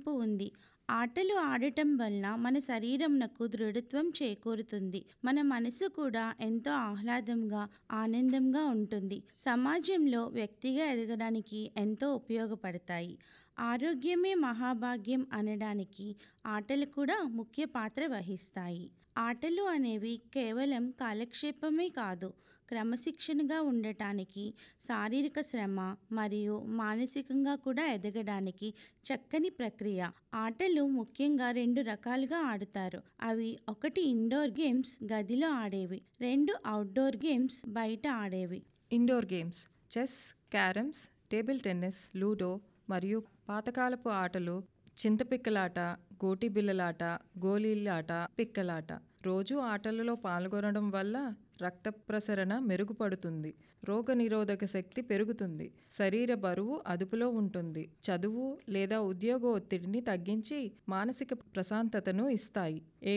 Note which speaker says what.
Speaker 1: మార్పు ఉంది ఆటలు ఆడటం వలన మన శరీరంనకు దృఢత్వం చేకూరుతుంది మన మనసు కూడా ఎంతో ఆహ్లాదంగా ఆనందంగా ఉంటుంది సమాజంలో వ్యక్తిగా ఎదగడానికి ఎంతో ఉపయోగపడతాయి ఆరోగ్యమే మహాభాగ్యం అనడానికి ఆటలు కూడా ముఖ్య పాత్ర వహిస్తాయి ఆటలు అనేవి కేవలం కాలక్షేపమే కాదు క్రమశిక్షణగా ఉండటానికి శారీరక శ్రమ మరియు మానసికంగా కూడా ఎదగడానికి చక్కని ప్రక్రియ ఆటలు ముఖ్యంగా రెండు రకాలుగా ఆడుతారు అవి ఒకటి ఇండోర్ గేమ్స్ గదిలో ఆడేవి రెండు అవుట్డోర్ గేమ్స్ బయట ఆడేవి
Speaker 2: indoor games chess carroms table tennis ludo మరియు పాతకాలపు ఆటలు చింతపిక్కలాట గోటి బిళ్ళలాట గోళీలాట పిక్కలాట రోజు ఆటలలో పాల్గొనడం వల్ల రక్త ప్రసరణ మెరుగుపడుతుంది రోగ నిరోధక శక్తి పెరుగుతుంది శరీర బరువు అదుపులో ఉంటుంది చదువు లేదా ఉద్యోగ ఒత్తిడిని తగ్గించి మానసిక ప్రశాంతతను ఇస్తాయి